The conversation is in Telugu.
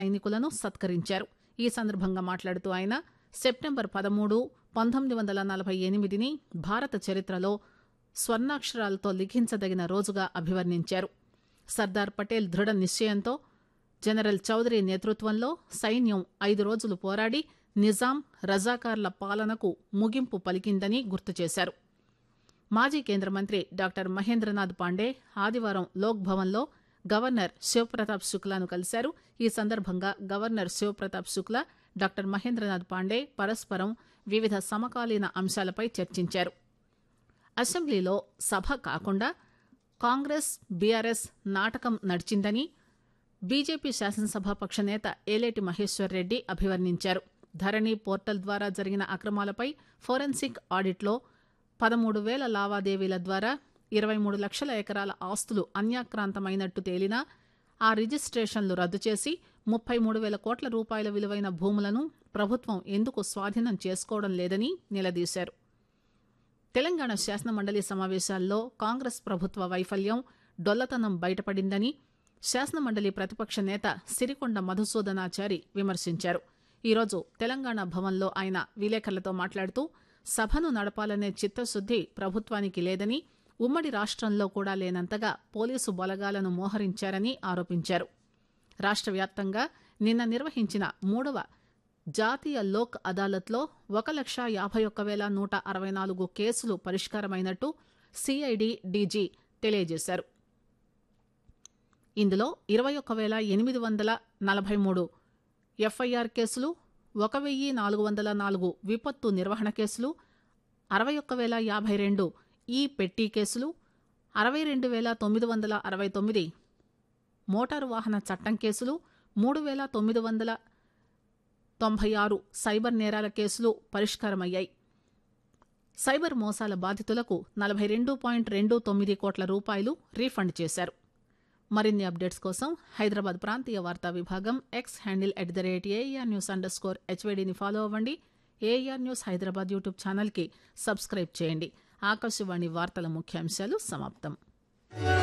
సైనికులను సత్కరించారు ఈ సందర్భంగా మాట్లాడుతూ ఆయన సెప్టెంబర్ పదమూడు పంతొమ్మిది వందల నలభై ఎనిమిదిని భారత చరిత్రలో స్వర్ణాక్షరాలతో లిఖించదగిన రోజుగా అభివర్ణించారు సర్దార్ పటేల్ దృఢ నిశ్చయంతో జనరల్ చౌదరి నేతృత్వంలో సైన్యం ఐదు రోజులు పోరాడి నిజాం రజాకార్ల పాలనకు ముగింపు పలికిందని గుర్తు చేశారు మాజీ కేంద్ర మంత్రి డాక్టర్ మహేంద్రనాథ్ పాండే ఆదివారం లోక్ భవన్లో గవర్నర్ శివప్రతాప్ శుక్లాను కలిశారు ఈ సందర్భంగా గవర్నర్ శివప్రతాప్ శుక్లా డాక్టర్ మహేంద్రనాథ్ పాండే పరస్పరం వివిధ సమకాలీన అంశాలపై చర్చించారు అసెంబ్లీలో సభ కాకుండా కాంగ్రెస్ బీఆర్ఎస్ నాటకం నడిచిందని బీజేపీ శాసనసభాపక్ష నేత ఏలేటి మహేశ్వర్ రెడ్డి అభివర్ణించారు ధరణి పోర్టల్ ద్వారా జరిగిన అక్రమాలపై ఫోరెన్సిక్ ఆడిట్లో పదమూడు వేల లావాదేవీల ద్వారా ఇరవై మూడు లక్షల ఎకరాల ఆస్తులు అన్యాక్రాంతమైనట్టు తేలినా ఆ రిజిస్ట్రేషన్లు రద్దు చేసి ముప్పై మూడు వేల కోట్ల రూపాయల విలువైన భూములను ప్రభుత్వం ఎందుకు స్వాధీనం చేసుకోవడం లేదని నిలదీశారు తెలంగాణ శాసనమండలి సమావేశాల్లో కాంగ్రెస్ ప్రభుత్వ వైఫల్యం డొల్లతనం బయటపడిందని శాసనమండలి ప్రతిపక్ష నేత సిరికొండ మధుసూదనాచారి విమర్శించారు ఈరోజు తెలంగాణ భవన్లో ఆయన విలేకరులతో మాట్లాడుతూ సభను నడపాలనే చిత్తశుద్ది ప్రభుత్వానికి లేదని ఉమ్మడి రాష్ట్రంలో కూడా లేనంతగా పోలీసు బలగాలను మోహరించారని ఆరోపించారు రాష్ట్ర వ్యాప్తంగా నిన్న నిర్వహించిన మూడవ జాతీయ లోక్ అదాలత్లో ఒక లక్ష యాభై ఒక్క వేల నూట అరవై నాలుగు కేసులు పరిష్కారమైనట్టు సిఐడి డీజీ తెలియజేశారు ఇందులో ఇరవై ఒక్క వేల ఎనిమిది వందల నలభై మూడు ఎఫ్ఐఆర్ కేసులు ఒక వెయ్యి నాలుగు వందల నాలుగు విపత్తు నిర్వహణ కేసులు అరవై ఒక్క వేల యాభై రెండు ఈ పెట్టి కేసులు అరవై రెండు వేల తొమ్మిది వందల అరవై తొమ్మిది మోటారు వాహన చట్టం కేసులు మూడు వేల తొమ్మిది వందల తొంభై ఆరు సైబర్ నేరాల కేసులు పరిష్కారమయ్యాయి సైబర్ మోసాల బాధితులకు నలభై రెండు పాయింట్ రెండు తొమ్మిది కోట్ల రూపాయలు రీఫండ్ చేశారు మరిన్ని అప్డేట్స్ కోసం హైదరాబాద్ ప్రాంతీయ వార్తా విభాగం X handle at the rate AR news under score హెచ్వైడీని ఫాలో అవ్వండి ఏఆర్ న్యూస్ హైదరాబాద్ యూట్యూబ్ ఛానల్కి సబ్స్క్రైబ్ చేయండి ఆకాశవాణి వార్తల ముఖ్యాంశాలు సమాప్తం